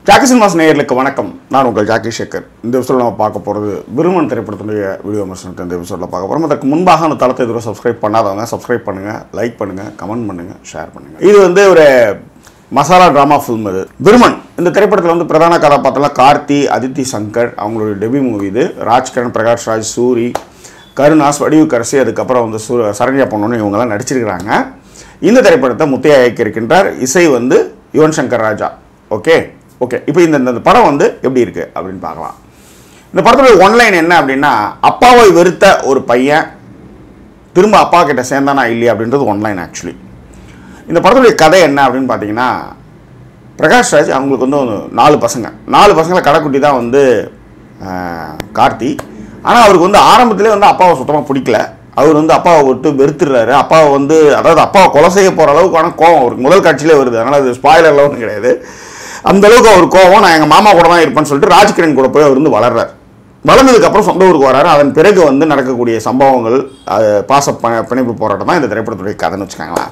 Jackie cinemas நேயர்களுக்கு வணக்கம் நான் உங்கள் ஜாக்கி சேகர் இந்த எபிசோட நம்ம பார்க்க போகிறது விருமன் திரைப்படத்துடைய வீடியோ விமர்சனத்தை இந்த எபிசோடில் பார்க்க போகிறோம் அதற்கு முன்பாக அந்த தளத்தை இதுவரை சப்ஸ்கிரைப் பண்ணாதவங்க சப்ஸ்கிரைப் பண்ணுங்கள் லைக் பண்ணுங்கள் கமெண்ட் பண்ணுங்கள் ஷேர் பண்ணுங்கள் இது வந்து ஒரு மசாலா ட்ராமா ஃபில்ம் இது விருமன் இந்த திரைப்படத்தில் வந்து பிரதான கதாபாத்திரம் கார்த்தி அதித்தி சங்கர் அவங்களுடைய டெபி மூவி இது ராஜ்கிரண் பிரகாஷ் ராஜ் சூரி கருணாஸ் வடிவுக்கரசி அதுக்கப்புறம் வந்து சு சரண்யா பொண்ணுன்னு இவங்கெல்லாம் நடிச்சிருக்கிறாங்க இந்த திரைப்படத்தை முத்தையா இயக்கியிருக்கின்றார் இசை வந்து யுவன் சங்கர் ராஜா ஓகே ஓகே இப்போ இந்த இந்த படம் வந்து எப்படி இருக்குது அப்படின்னு பார்க்கலாம் இந்த படத்தோட ஒன்லைன் என்ன அப்படின்னா அப்பாவை வெறுத்த ஒரு பையன் திரும்ப அப்பா கிட்ட சேர்ந்தானா இல்லையா அப்படின்றது ஒன்லைன் ஆக்சுவலி இந்த படத்துடைய கதை என்ன அப்படின்னு பார்த்தீங்கன்னா பிரகாஷ் ராஜ் அவங்களுக்கு வந்து ஒரு நாலு பசங்க நாலு பசங்களை கடைக்குட்டி தான் வந்து ஆஹ், கார்த்தி ஆனால் அவருக்கு வந்து ஆரம்பத்திலே வந்து அப்பாவை சுத்தமாக பிடிக்கல அவர் வந்து அப்பாவை விட்டு வெறுத்துடுறாரு அப்பாவை வந்து அதாவது அப்பாவை கொலை செய்ய போகிற அளவுக்கான கோவம் அவருக்கு முதல் காட்சியிலே வருது அதனால் அது ஸ்பாய்லர் ஒன்றும் கிடையாது அந்த அளவுக்கு அவர் கோவம் நான் எங்கள் மாமா கூட தான் இருப்பேன்னு சொல்லிட்டு ராஜ்கிரண் கூட போய் அவர் வந்து வளர்றார் வளர்ந்ததுக்கப்புறம் சொந்த ஊருக்கு வராரு அதன் பிறகு வந்து நடக்கக்கூடிய சம்பவங்கள் அது பாச ப- பிணைப்பு போராட்டம் தான் இந்த திரைப்படத்துடைய கதைன்னு வச்சுக்கோங்களேன்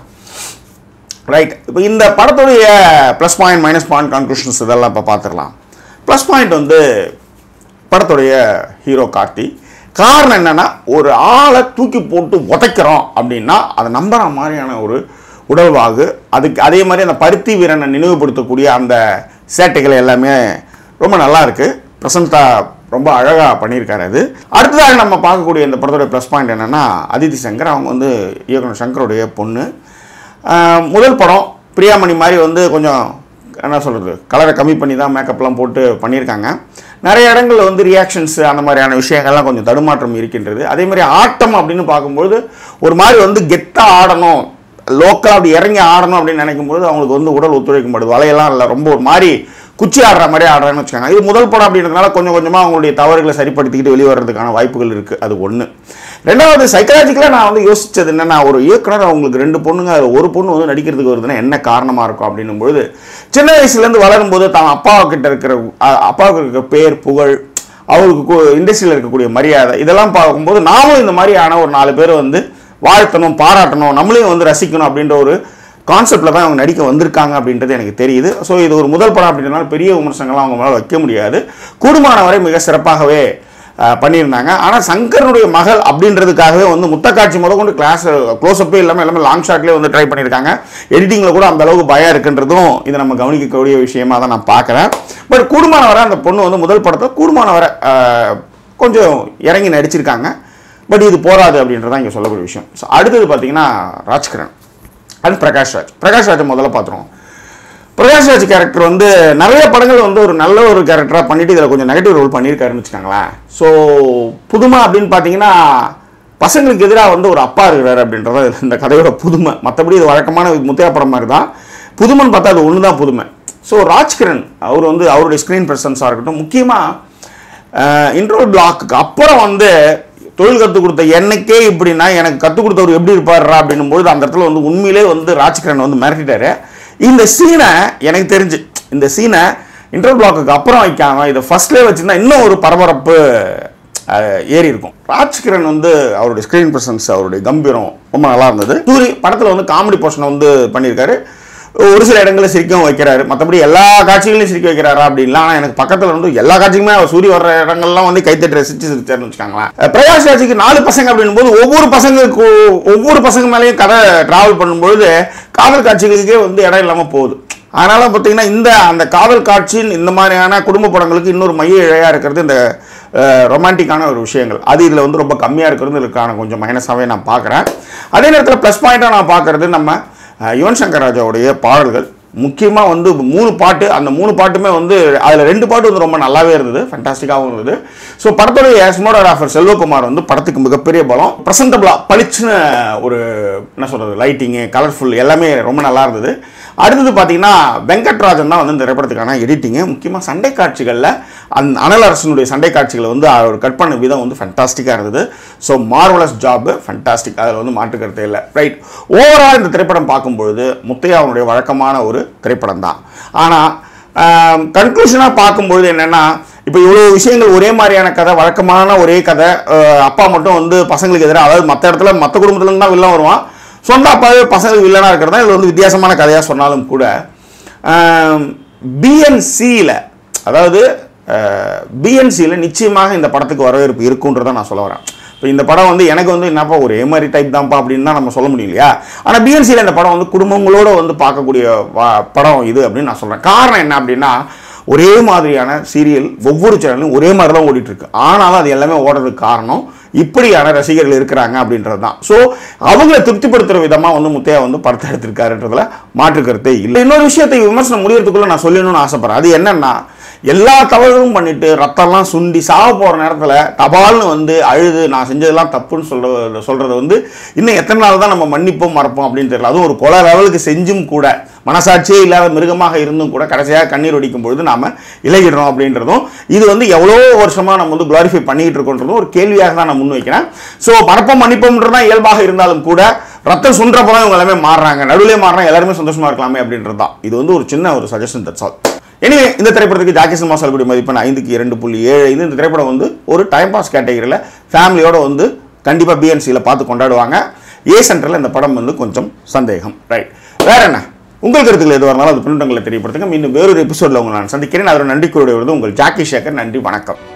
ரைட் இப்போ இந்த படத்துடைய plus point minus point conclusions இதெல்லாம் இப்போ பார்த்துடலாம் ப்ளஸ் பாயிண்ட் வந்து படத்துடைய ஹீரோ கார்த்தி காரணம் என்னன்னா ஒரு ஆளை தூக்கி போட்டு உதைக்கிறோம் அப்படின்னா அதை நம்புற மாதிரியான ஒரு உடல்வாகு அதுக்கு அதே மாதிரி அந்த பருத்தி வீரனை நினைவுபடுத்தக்கூடிய அந்த சேட்டைகள் எல்லாமே ரொம்ப நல்லா இருக்கு பிரசந்தா ரொம்ப அழகாக பண்ணியிருக்காரு அது அடுத்ததாக நம்ம பார்க்கக்கூடிய இந்த படத்தோட ப்ளஸ் பாயிண்ட் என்னன்னா அதித்தி சங்கர் அவங்க வந்து இயக்குனர் சங்கருடைய பொண்ணு ஆஹ் முதல் படம் பிரியாமணி மாதிரி வந்து கொஞ்சம் என்ன சொல்கிறது கலரை கம்மி பண்ணி தான் மேக்கப்லாம் போட்டு பண்ணியிருக்காங்க நிறைய இடங்கள்ல வந்து ரியாக்ஷன்ஸ் அந்த மாதிரியான விஷயங்கள்லாம் கொஞ்சம் தடுமாற்றம் இருக்கின்றது அதே மாதிரி ஆட்டம் அப்படின்னு பார்க்கும்பொழுது ஒரு மாதிரி வந்து கெத்தாக ஆடணும் லோக்கலாக அப்படி இறங்கி ஆடணும் அப்படின்னு நினைக்கும்போது அவங்களுக்கு வந்து உடல் ஒத்துழைக்க மாட்டுது வலையெல்லாம் இல்லை ரொம்ப ஒரு மாதிரி குச்சி ஆடுற மாதிரி ஆடுறாங்கன்னு வச்சுக்கோங்க இது முதல் படம் அப்படின்றதுனால கொஞ்சம் கொஞ்சமாக அவங்களுடைய தவறுகளை சரிப்படுத்திக்கிட்டு வெளியே வர்றதுக்கான வாய்ப்புகள் இருக்குது அது ஒன்று ரெண்டாவது சைக்கலாஜிக்கலாக நான் வந்து யோசிச்சது என்னன்னா ஒரு இயக்குனர் அவங்களுக்கு ரெண்டு பொண்ணுங்க அதுல ஒரு பொண்ணு வந்து நடிக்கிறதுக்கு வருதுன்னா என்ன காரணமாக இருக்கும் அப்படின்னும் பொழுது சின்ன வயசுலேருந்து வளரும்போது தான் அப்பா கிட்ட இருக்கிற அ- அப்பாவுக்கு இருக்கிற பேர் புகழ் அவருக்கு இண்டஸ்ட்ரியில் இருக்கக்கூடிய மரியாதை இதெல்லாம் பார்க்கும்போது நாமளும் இந்த மாதிரியான ஒரு நாலு பேர் வந்து வாழ்த்தணும் பாராட்டணும் நம்மளையும் வந்து ரசிக்கணும் அப்படின்ற ஒரு கான்செப்டில் தான் அவங்க நடிக்க வந்திருக்காங்க அப்படின்றது எனக்கு தெரியுது ஸோ இது ஒரு முதல் படம் அப்படின்றனால பெரிய விமர்சனங்கள்லாம் அவங்க மேலே வைக்க முடியாது கூடுமான வரை மிக சிறப்பாகவே அஹ், பண்ணியிருந்தாங்க ஆனால் சங்கரனுடைய மகள் அப்படின்றதுக்காகவே வந்து முத்தக்காட்சி முத கொண்டு கிளாஸ் க்ளோஸ்அப்பே இல்லாமல் எல்லாமே லாங் ஷாட்லேயே வந்து ட்ரை பண்ணியிருக்காங்க எடிட்டிங்கில் கூட அந்த அளவுக்கு பயம் இருக்குன்றதும் இதை நம்ம கவனிக்கக்கூடிய விஷயமா தான் நான் பார்க்குறேன் பட் கூடுமான வரை அந்த பொண்ணு வந்து முதல் படத்தை கூடுமான வரை அஹ், கொஞ்சம் இறங்கி நடிச்சிருக்காங்க பட் இது போராது அப்படின்றதான் இங்கே சொல்லக்கூடிய விஷயம் ஸோ அடுத்தது பார்த்தீங்கன்னா ராஜ்கிரண் அண்ட் பிரகாஷ் ராஜ் பிரகாஷ் ராஜை முதல்ல பார்த்துருவோம் பிரகாஷ் ராஜ் கேரக்டர் வந்து நிறைய படங்கள் வந்து ஒரு நல்ல ஒரு கேரக்டராக பண்ணிட்டு இதில் கொஞ்சம் நெகட்டிவ் ரோல் பண்ணியிருக்காருன்னு வச்சுக்கோங்களேன் ஸோ புதுமை அப்படின்னு பார்த்தீங்கன்னா பசங்களுக்கு எதிராக வந்து ஒரு அப்பா இருக்கிறாரு அப்படின்றத இந்த கதையோட புதுமை மற்றபடி இது வழக்கமான முத்தையா படம் மாதிரி தான் புதுமைன்னு பார்த்தா அது ஒன்று தான் புதுமை ஸோ ராஜ்கிரண் அவர் வந்து அவருடைய ஸ்க்ரீன் ப்ரெசன்ஸாக இருக்கட்டும் முக்கியமாக இன்ட்ரோ பிளாக்கு அப்புறம் வந்து தொழில் கற்றுக் கொடுத்த எனக்கே இப்படின்னா எனக்கு கற்றுக் கொடுத்தவர் எப்படி இருப்பாருடா அப்படின்னும் பொழுது அந்த இடத்துல வந்து உண்மையிலே வந்து ராஜ்கிரண் வந்து மிரட்டிட்டாரு இந்த சீனை எனக்கு தெரிஞ்சு இந்த சீனை இன்ட்ரோ பிளாக்குக்கு அப்புறம் வைக்காம இதை ஃபர்ஸ்ட்லேயே வச்சிருந்தா இன்னும் ஒரு பரபரப்பு அஹ், ஏறி இருக்கும் ராஜ்கிரண் வந்து அவருடைய ஸ்க்ரீன் ப்ரெசன்ஸ் அவருடைய கம்பீரம் ரொம்ப நல்லா இருந்தது சூரி படத்தில் வந்து காமெடி போர்ஷனை வந்து பண்ணியிருக்காரு ஒரு சில இடங்களில் சிரிக்கவும் வைக்கிறாரு மற்றபடி எல்லா காட்சிகளையும் சிரிக்க வைக்கிறாரா அப்படின்லாம் ஆனால் எனக்கு பக்கத்தில் வந்து எல்லா காட்சிக்குமே அவர் சூரிய வர்ற இடங்கள்லாம் வந்து கைத்தட்டி ரசிச்சு சிரிச்சாருன்னு வச்சுக்காங்களேன் அஹ் பிரகாஷ் ராஜுக்கு நாலு பசங்க அப்படின்னும் போது ஒவ்வொரு பசங்களுக்கு ஒவ்வொரு பசங்க மேலேயும் கதை டிராவல் பண்ணும்பொழுது காதல் காட்சிகளுக்கே வந்து இடம் இல்லாமல் போகுது அதனால பார்த்தீங்கன்னா இந்த அந்த காதல் காட்சியின் இந்த மாதிரியான குடும்ப படங்களுக்கு இன்னொரு மைய இழையாக இருக்கிறது இந்த ரொமான்டிக்கான ஒரு விஷயங்கள் அது இதில் வந்து ரொம்ப கம்மியாக இருக்கிறது இதுக்கான கொஞ்சம் மைனஸாகவே நான் பார்க்குறேன் அதே நேரத்தில் ப்ளஸ் பாயிண்ட்டாக நான் பார்க்குறது நம்ம அஹ், யுவன் சங்கர் ராஜாவுடைய பாடல்கள் முக்கியமாக வந்து மூணு பாட்டு அந்த மூணு பாட்டுமே வந்து அதில் ரெண்டு பாட்டு வந்து ரொம்ப நல்லாவே இருந்தது ஃபண்டாஸ்டிக்காகவும் இருந்தது ஸோ படத்துடைய சினிமாடோகிராஃபர் செல்வகுமார் வந்து படத்துக்கு மிகப்பெரிய பலம் ப்ரெசன்டபுளாக பளிச்சுன்னு ஒரு என்ன சொல்கிறது லைட்டிங்கு கலர்ஃபுல் எல்லாமே ரொம்ப நல்லா இருந்தது அடுத்தது பார்த்தீங்கன்னா வெங்கட்ராஜன் தான் வந்து இந்த திரைப்படத்துக்கான எடிட்டிங்கு முக்கியமாக சண்டை காட்சிகளில் அந்த அனல் அரசனுடைய சண்டை காட்சிகளை வந்து அவர் கட் பண்ண விதம் வந்து ஃபண்டாஸ்டிக்காக இருந்தது ஸோ மார்வலஸ் ஜாப் ஃபண்டாஸ்டிக் அதில் வந்து மாற்று கருத்தே இல்லை ரைட் ஓவரால் இந்த திரைப்படம் பார்க்கும்பொழுது முத்தையாவுடைய வழக்கமான ஒரு திரைப்படம் தான் ஆனால் கன்க்ளூஷனாக பார்க்கும்பொழுது என்னென்னா இப்போ இவ்வளோ விஷயங்கள் ஒரே மாதிரியான கதை வழக்கமான ஒரே கதை அஹ், அப்பா மட்டும் வந்து பசங்களுக்கு எதிராக அதாவது மற்ற இடத்துல மற்ற குடும்பத்துலேருந்து தான் வில்லன் வருவான் சொந்த அப்பாவே பசங்களுக்கு வில்லனாக இருக்கிறதா இது வந்து வித்தியாசமான கதையாக சொன்னாலும் கூட ஆம், பிஎன்சியில் அதாவது பிஎன்சியில் நிச்சயமாக இந்த படத்துக்கு வரவேற்பு இருக்குன்றதை நான் சொல்ல வரேன் இப்போ இந்த படம் வந்து எனக்கு வந்து என்னப்பா ஒரு மாதிரி டைப் தான்ப்பா அப்படின்னு தான் நம்ம சொல்ல முடியும் இல்லையா ஆனால் பிஎன்சியில் இந்த படம் வந்து குடும்பங்களோட வந்து பார்க்கக்கூடிய வா- படம் இது அப்படின்னு நான் சொல்கிறேன் காரணம் என்ன அப்படின்னா ஒரே மாதிரியான சீரியல் ஒவ்வொரு சேனலும் ஒரே மாதிரி தான் ஓடிட்டு இருக்கு ஆனாலும் அது எல்லாமே ஓடுறதுக்கு காரணம் இப்படியான ரசிகர்கள் இருக்கிறாங்க அப்படின்றது தான் ஸோ அவங்கள திருப்திப்படுத்துகிற விதமாக வந்து முத்தையா வந்து படத்தை எடுத்திருக்காருன்றதுல மாற்று கருத்தே இல்லை இன்னொரு விஷயத்தை விமர்சனம் முடியறதுக்குள்ள நான் சொல்லணும்னு ஆசைப்படுறேன் அது என்னன்னா எல்லா தவறுகளும் பண்ணிட்டு ரத்தம்லாம் சுண்டி சாக போகிற நேரத்தில் தபால்னு வந்து அழுது நான் செஞ்சதெல்லாம் தப்புன்னு சொல்ற சொல்கிறத வந்து இன்னும் எத்தனை நாள் தான் நம்ம மன்னிப்போம் மறப்போம் அப்படின்னு தெரியல அதுவும் ஒரு கொலை லெவலுக்கு செஞ்சும் கூட மனசாட்சியே இல்லாத மிருகமாக இருந்தும் கூட கடைசியாக கண்ணீர் வடிக்கும் பொழுது நாம இலகிடுறோம் அப்படின்றதும் இது வந்து எவ்வளோ வருஷமாக நம்ம வந்து குளாரிஃபை பண்ணிக்கிட்டு இருக்கோன்றதும் ஒரு கேள்வியாக தான் நான் முன்வைக்கிறேன் ஸோ மறப்போம் மன்னிப்போம்ன்றது தான் இயல்பாக இருந்தாலும் கூட ரத்தம் சுன்றப்போ தான் இவங்க எல்லாமே மாறுறாங்க நடுவிலே மாறினா எல்லாருமே சந்தோஷமா இருக்கலாமே அப்படின்றது தான் இது வந்து ஒரு சின்ன ஒரு சஜஷன் தட்ஸ் ஆல் எனவே இந்த திரைப்படத்துக்கு ஜாக்கி சினிமா சொல்லக்கூடிய மதிப்பெண் ஐந்துக்கு இரண்டு புள்ளி ஏழு ஐந்து இந்த திரைப்படம் வந்து ஒரு டைம் பாஸ் கேட்டகரியில் ஃபேமிலியோட வந்து கண்டிப்பாக பிஎன்சியில் பார்த்து கொண்டாடுவாங்க ஏ சென்டரில் இந்த படம் வந்து கொஞ்சம் சந்தேகம் ரைட் வேற என்ன உங்கள் கருத்துக்கள் எதுவாக இருந்தாலும் அது பின்னங்களை தெரியப்படுத்துங்க மீண்டும் வேறொரு எபிசோடில் உங்களை நான் சந்திக்கிறேன் அதோட நன்றி கூறிய உங்கள் ஜாக்கி சேகர் நன்றி வணக்கம்